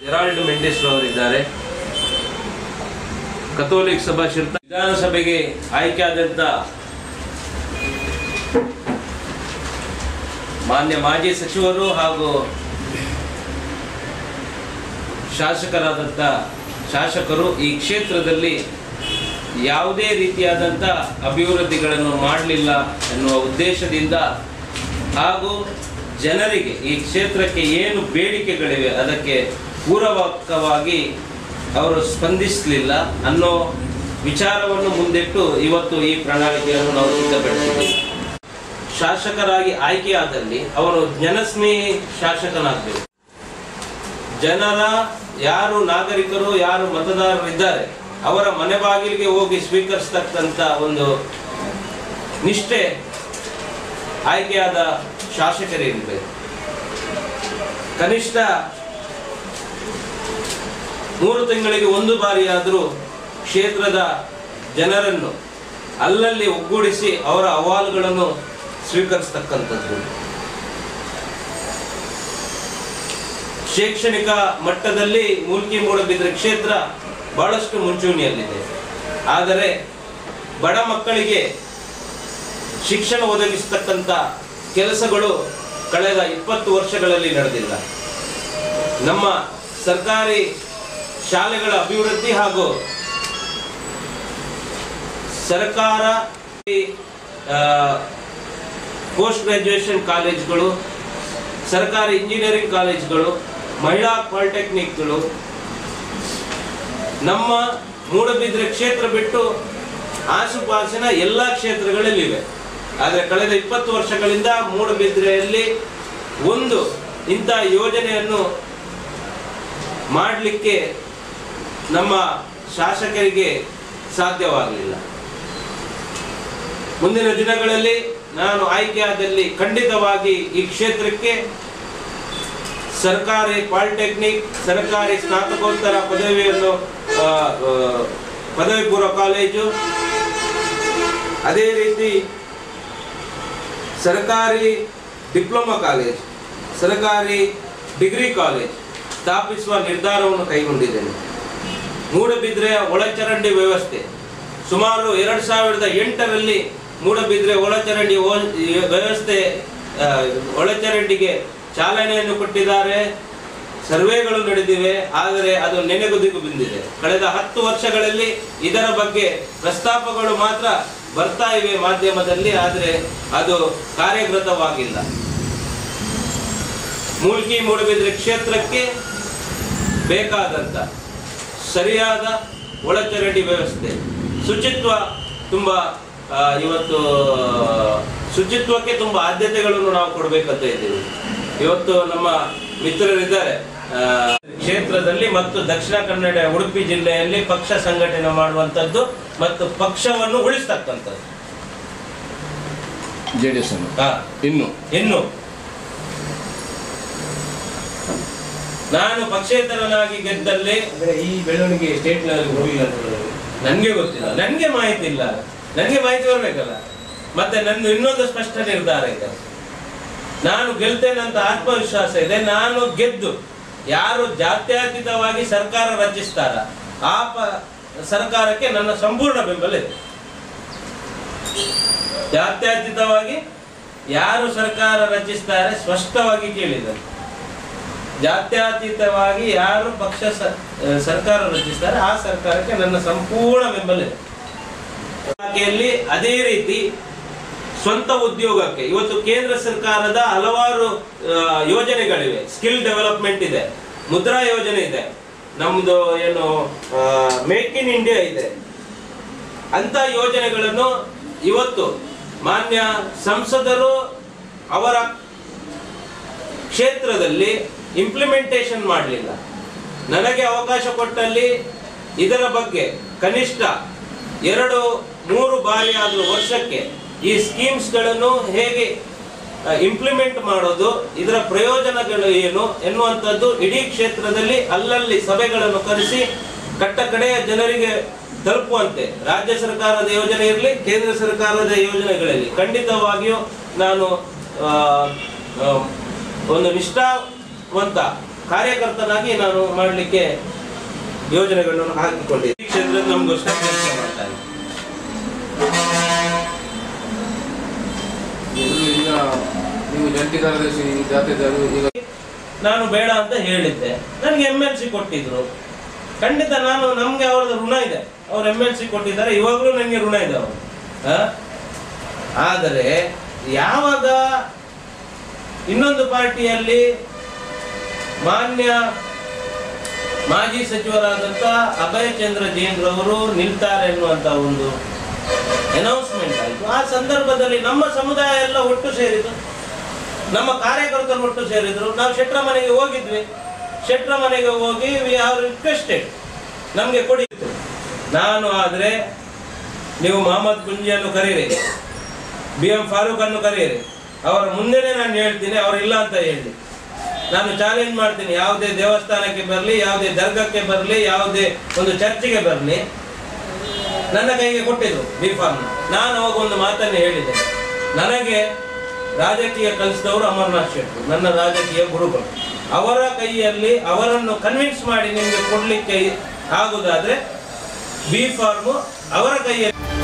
Herald Mendis ರವರಿದ್ದಾರೆ Catholic ಸಭಾ ಶಿರ್ತ ವಿಧಾನಸಭೆಗೆ ಆಯ್ಕೆಯಾದಂಥ ಮಾನ್ಯ ಮಾಜಿ ಸಚಿವರು ಹಾಗೂ ಶಾಸಕರಾದಂಥ ಶಾಸಕರು ಈ ಕ್ಷೇತ್ರದಲ್ಲಿ ಯಾವುದೇ ರೀತಿಯಾದಂಥ ಅಭಿವೃದ್ಧಿಗಳನ್ನು ಮಾಡಲಿಲ್ಲ ಎನ್ನುವ ಉದ್ದೇಶದಿಂದ ಹಾಗೂ ಜನರಿಗೆ ಈ ಕ್ಷೇತ್ರಕ್ಕೆ ಏನು ಬೇಡಿಕೆಗಳಿವೆ ಅದಕ್ಕೆ ಪೂರಕವಾಗಿ ಅವರು ಸ್ಪಂದಿಸಲಿಲ್ಲ ಅನ್ನೋ ವಿಚಾರವನ್ನು ಮುಂದಿಟ್ಟು ಇವತ್ತು ಈ ಪ್ರಣಾಳಿಕೆಯನ್ನು ನಾವು ಸಿದ್ಧಪಡಿಸಿದ್ದೀವಿ ಶಾಸಕರಾಗಿ ಆಯ್ಕೆಯಾದಲ್ಲಿ ಅವರು ಜನಸ್ನೇಹಿ ಶಾಸಕನಾಗಬೇಕು ಜನರ ಯಾರು ನಾಗರಿಕರು ಯಾರು ಮತದಾರರಿದ್ದಾರೆ ಅವರ ಮನೆ ಬಾಗಿಲಿಗೆ ಹೋಗಿ ಸ್ವೀಕರಿಸ್ತಕ್ಕಂಥ ಒಂದು ನಿಷ್ಠೆ ಆಯ್ಕೆಯಾದ ಶಾಸಕರಿರಬೇಕು ಕನಿಷ್ಠ ಮೂರು ತಿಂಗಳಿಗೆ ಒಂದು ಬಾರಿಯಾದರೂ ಕ್ಷೇತ್ರದ ಜನರನ್ನು ಅಲ್ಲಲ್ಲಿ ಒಗ್ಗೂಡಿಸಿ ಅವರ ಅಹವಾಲುಗಳನ್ನು ಸ್ವೀಕರಿಸ್ತಕ್ಕಂಥದ್ದು ಶೈಕ್ಷಣಿಕ ಮಟ್ಟದಲ್ಲಿ ಮೂಲ್ಕಿ ಮೂಡಬಿದ್ರೆ ಕ್ಷೇತ್ರ ಬಹಳಷ್ಟು ಮುಂಚೂಣಿಯಲ್ಲಿದೆ ಆದರೆ ಬಡ ಮಕ್ಕಳಿಗೆ ಶಿಕ್ಷಣ ಒದಗಿಸತಕ್ಕಂಥ ಕೆಲಸಗಳು ಕಳೆದ ಇಪ್ಪತ್ತು ವರ್ಷಗಳಲ್ಲಿ ನಡೆದಿಲ್ಲ ನಮ್ಮ ಸರ್ಕಾರಿ ಶಾಲೆಗಳ ಅಭಿವೃದ್ಧಿ ಹಾಗೂ ಸರ್ಕಾರ ಪೋಸ್ಟ್ ಗ್ರಾಜ್ಯುಯೇಷನ್ ಕಾಲೇಜ್ಗಳು ಸರ್ಕಾರಿ ಇಂಜಿನಿಯರಿಂಗ್ ಕಾಲೇಜ್ಗಳು ಮಹಿಳಾ ಪಾಲಿಟೆಕ್ನಿಕ್ಗಳು ನಮ್ಮ ಮೂಡಬಿದ್ರೆ ಕ್ಷೇತ್ರ ಬಿಟ್ಟು ಆಸುಪಾಸಿನ ಎಲ್ಲ ಕ್ಷೇತ್ರಗಳಲ್ಲಿವೆ ಆದರೆ ಕಳೆದ ಇಪ್ಪತ್ತು ವರ್ಷಗಳಿಂದ ಮೂಡಬಿದ್ರೆಯಲ್ಲಿ ಒಂದು ಇಂಥ ಯೋಜನೆಯನ್ನು ಮಾಡಲಿಕ್ಕೆ ನಮ್ಮ ಶಾಸಕರಿಗೆ ಸಾಧ್ಯವಾಗಲಿಲ್ಲ ಮುಂದಿನ ದಿನಗಳಲ್ಲಿ ನಾನು ಆಯ್ಕೆಯಾದಲ್ಲಿ ಖಂಡಿತವಾಗಿ ಈ ಕ್ಷೇತ್ರಕ್ಕೆ ಸರ್ಕಾರಿ ಪಾಲಿಟೆಕ್ನಿಕ್ ಸರ್ಕಾರಿ ಸ್ನಾತಕೋತ್ತರ ಪದವಿಯನ್ನು ಆ, ಆ, ಪದವಿ ಪೂರ್ವ ಕಾಲೇಜು ಅದೇ ರೀತಿ ಸರ್ಕಾರಿ ಡಿಪ್ಲೊಮಾ ಕಾಲೇಜ್ ಸರ್ಕಾರಿ ಡಿಗ್ರಿ ಕಾಲೇಜ್ ಸ್ಥಾಪಿಸುವ ನಿರ್ಧಾರವನ್ನು ಕೈಗೊಂಡಿದ್ದೇನೆ ಮೂಡಬಿದ್ರೆಯ ಒಳಚರಂಡಿ ವ್ಯವಸ್ಥೆ ಸುಮಾರು ಎರಡು ಸಾವಿರದ ಎಂಟರಲ್ಲಿ ಮೂಡಬಿದ್ರೆ ಒಳಚರಂಡಿ ಓ- ಈ ವ್ಯವಸ್ಥೆ ಆ, ಒಳಚರಂಡಿಗೆ ಚಾಲನೆಯನ್ನು ಕೊಟ್ಟಿದ್ದಾರೆ ಸರ್ವೆಗಳು ನಡೆದಿವೆ ಆದರೆ ಅದು ನೆನೆಗುದಿಗೂ ಬಂದಿದೆ ಕಳೆದ ಹತ್ತು ವರ್ಷಗಳಲ್ಲಿ ಇದರ ಬಗ್ಗೆ ಪ್ರಸ್ತಾಪಗಳು ಮಾತ್ರ ಬರ್ತಾ ಇವೆ ಮಾಧ್ಯಮದಲ್ಲಿ ಆದರೆ ಅದು ಕಾರ್ಯಗತವಾಗಿಲ್ಲ ಮೂಲ್ಕಿ ಮೂಡಬಿದ್ರೆ ಕ್ಷೇತ್ರಕ್ಕೆ ಬೇಕಾದಂತ ಸರಿಯಾದ ಒಳಚರಂಡಿ ವ್ಯವಸ್ಥೆ ಶುಚಿತ್ವ ತುಂಬ ಆ, ಇವತ್ತು ಶುಚಿತ್ವಕ್ಕೆ ತುಂಬ ಆದ್ಯತೆಗಳನ್ನು ನಾವು ಕೊಡಬೇಕಂತ ಇದ್ದೀವಿ ಇವತ್ತು ನಮ್ಮ ಮಿತ್ರರಿದ್ದಾರೆ ಆ, ಕ್ಷೇತ್ರದಲ್ಲಿ ಮತ್ತು ದಕ್ಷಿಣ ಕನ್ನಡ ಉಡುಪಿ ಜಿಲ್ಲೆಯಲ್ಲಿ ಪಕ್ಷ ಸಂಘಟನೆ ಮಾಡುವಂಥದ್ದು ಮತ್ತು ಪಕ್ಷವನ್ನು ಉಳಿಸ್ತಕ್ಕಂಥದ್ದು ಜೆ ಡಿ ಎಸ್ ಅನ್ನು ಹಾ. ಇನ್ನು ಇನ್ನು ನಾನು ಪಕ್ಷೇತರನಾಗಿ ಗೆದ್ದಲ್ಲಿ ಅಂದ್ರೆ ಈ ಬೆಳವಣಿಗೆ ಸ್ಟೇಟ್ ಲೆವೆಲ್ ಹೋಗಿಲ್ಲ ಅಂತ ಹೇಳೋದು. ನನ್ಗೆ ಗೊತ್ತಿಲ್ಲ ನನ್ಗೆ ಮಾಹಿತಿ ಇಲ್ಲ ನನ್ಗೆ ಮಾಹಿತಿ ಬರ್ಬೇಕಲ್ಲ ಮತ್ತೆ ನಂದು ಇನ್ನೊಂದು ಸ್ಪಷ್ಟ ನಿರ್ಧಾರ ಇದೆ ನಾನು ಗೆಲ್ತೇನೆ ಅಂತ ಆತ್ಮವಿಶ್ವಾಸ ಇದೆ ನಾನು ಗೆದ್ದು ಯಾರು ಜಾತ್ಯತೀತವಾಗಿ ಸರ್ಕಾರ ರಚಿಸ್ತಾರ ಆ ಪ ಸರ್ಕಾರಕ್ಕೆ ನನ್ನ ಸಂಪೂರ್ಣ ಬೆಂಬಲ ಇದೆ ಜಾತ್ಯತೀತವಾಗಿ ಯಾರು ಸರ್ಕಾರ ರಚಿಸ್ತಾರೆ ಸ್ಪಷ್ಟವಾಗಿ ಕೇಳಿದ್ದಾರೆ ಜಾತ್ಯತೀತವಾಗಿ ಯಾರು ಪಕ್ಷ ಸ- ಆ, ಸರ್ಕಾರ ರಚಿಸ್ತಾರೆ ಆ ಸರ್ಕಾರಕ್ಕೆ ನನ್ನ ಸಂಪೂರ್ಣ ಬೆಂಬಲ ಇದೆ ಇಲಾಖೆಯಲ್ಲಿ ಅದೇ ರೀತಿ ಸ್ವಂತ ಉದ್ಯೋಗಕ್ಕೆ ಇವತ್ತು ಕೇಂದ್ರ ಸರ್ಕಾರದ ಹಲವಾರು ಆ, ಯೋಜನೆಗಳಿವೆ ಸ್ಕಿಲ್ ಡೆವಲಪ್ಮೆಂಟ್ ಇದೆ ಮುದ್ರಾ ಯೋಜನೆ ಇದೆ ನಮ್ದು ಏನು ಮೇಕ್ ಇನ್ ಇಂಡಿಯಾ ಇದೆ ಅಂತ ಯೋಜನೆಗಳನ್ನು ಇವತ್ತು ಮಾನ್ಯ ಸಂಸದರು ಅವರ ಕ್ಷೇತ್ರದಲ್ಲಿ ಇಂಪ್ಲಿಮೆಂಟೇಷನ್ ಮಾಡಲಿಲ್ಲ ನನಗೆ ಅವಕಾಶ ಕೊಟ್ಟಲ್ಲಿ ಇದರ ಬಗ್ಗೆ ಕನಿಷ್ಠ ಎರಡು ಮೂರು ಬಾರಿ ಆದರೂ ವರ್ಷಕ್ಕೆ ಈ ಸ್ಕೀಮ್ಸ್ಗಳನ್ನು ಹೇಗೆ ಇಂಪ್ಲಿಮೆಂಟ್ ಮಾಡೋದು ಇದರ ಪ್ರಯೋಜನಗಳು ಏನು ಎನ್ನುವಂಥದ್ದು ಇಡೀ ಕ್ಷೇತ್ರದಲ್ಲಿ ಅಲ್ಲಲ್ಲಿ ಸಭೆಗಳನ್ನು ಕರೆಸಿ ಕಟ್ಟ ಕಡೆಯ ಜನರಿಗೆ ತಲುಪುವಂತೆ ರಾಜ್ಯ ಸರ್ಕಾರದ ಯೋಜನೆ ಇರಲಿ ಕೇಂದ್ರ ಸರ್ಕಾರದ ಯೋಜನೆಗಳಲ್ಲಿ ಖಂಡಿತವಾಗಿಯೂ ನಾನು ಆ, ಆ, ಒಂದು ನಿಷ್ಠಾವಂತ ಕಾರ್ಯಕರ್ತನಾಗಿ ನಾನು ಮಾಡಲಿಕ್ಕೆ ಯೋಜನೆಗಳನ್ನು ಹಾಕಿಕೊಂಡಿದ್ದೆ ಈ ಕ್ಷೇತ್ರದ ನಮಗೋಸ್ಕರ ಕೆಲಸ ಮಾಡ್ತಾ ಇದ್ದೀನಿ ಇದು ಈಗ ನೀವು ಜಂಟಿ ಕಾರ್ಯದರ್ಶಿ ಜಾತಿದಾರರು ಈಗ ನಾನು ಬೇಡ ಅಂತ ಹೇಳಿದ್ದೆ ನನಗೆ ಎಮ್ ಎಲ್ ಸಿ ಕೊಟ್ಟಿದ್ರು ಖಂಡಿತ ನಾನು ನಮ್ಗೆ ಅವ್ರದ್ದು ಋಣ ಇದೆ ಅವ್ರು ಎಮ್ ಎಲ್ ಸಿ ಕೊಟ್ಟಿದ್ದಾರೆ ಇವಾಗಲೂ ನನಗೆ ಋಣ ಇದೆ ಅವರು ಆದರೆ ಯಾವಾಗ ಇನ್ನೊಂದು ಪಾರ್ಟಿಯಲ್ಲಿ ಮಾನ್ಯ ಮಾಜಿ ಸಚಿವರಾದಂಥ ಅಭಯ ಚಂದ್ರ ಜೈನ್ ರವರು ನಿಲ್ತಾರೆ ಎನ್ನುವಂತ ಒಂದು ಅನೌನ್ಸ್ಮೆಂಟ್ ಆಯಿತು ಆ ಸಂದರ್ಭದಲ್ಲಿ ನಮ್ಮ ಸಮುದಾಯ ಎಲ್ಲ ಒಟ್ಟು ಸೇರಿತು ನಮ್ಮ ಕಾರ್ಯಕರ್ತರು ಒಟ್ಟು ಸೇರಿದ್ರು ನಾವು ಶೆಟ್ರ ಮನೆಗೆ ಹೋಗಿದ್ವಿ ಶೆಟ್ರ ಮನೆಗೆ ಹೋಗಿ ವಿ ಆರ್ ರಿಕ್ವೆಸ್ಟೆಡ್ ನಮಗೆ ಕೊಡಿ ನಾನು ಆದರೆ ನೀವು ಮೊಹಮ್ಮದ್ ಕುಂಜಿಯನ್ನು ಕರೀರಿ ಬಿ ಎಂ ಫಾರೂಕ್ ಅನ್ನು ಕರೀರಿ ಅವರ ಮುಂದೆನೇ ನಾನು ಹೇಳ್ತೀನಿ ಅವ್ರು ಇಲ್ಲ ಅಂತ ಹೇಳಿ ನಾನು ಚಾಲೆಂಜ್ ಮಾಡ್ತೀನಿ ಯಾವುದೇ ದೇವಸ್ಥಾನಕ್ಕೆ ಬರಲಿ ಯಾವುದೇ ದರ್ಗಕ್ಕೆ ಬರಲಿ ಯಾವುದೇ ಒಂದು ಚರ್ಚಿಗೆ ಬರಲಿ ನನ್ನ ಕೈಗೆ ಕೊಟ್ಟಿದ್ರು ಬಿ ಫಾರ್ಮ್ ನಾನು ಅವಾಗ ಒಂದು ಮಾತನ್ನು ಹೇಳಿದೆ ನನಗೆ ರಾಜಕೀಯ ಕಲಿಸಿದವರು ಅಮರ್ನಾಥ್ ಶೆಟ್ರು ನನ್ನ ರಾಜಕೀಯ ಗುರುಗಳು ಅವರ ಕೈಯಲ್ಲಿ ಅವರನ್ನು ಕನ್ವಿನ್ಸ್ ಮಾಡಿ ನಿಮಗೆ ಕೊಡ್ಲಿಕ್ಕೆ ಆಗುದಾದ್ರೆ ಬಿ ಫಾರ್ಮು ಅವರ ಕೈಯಲ್ಲಿ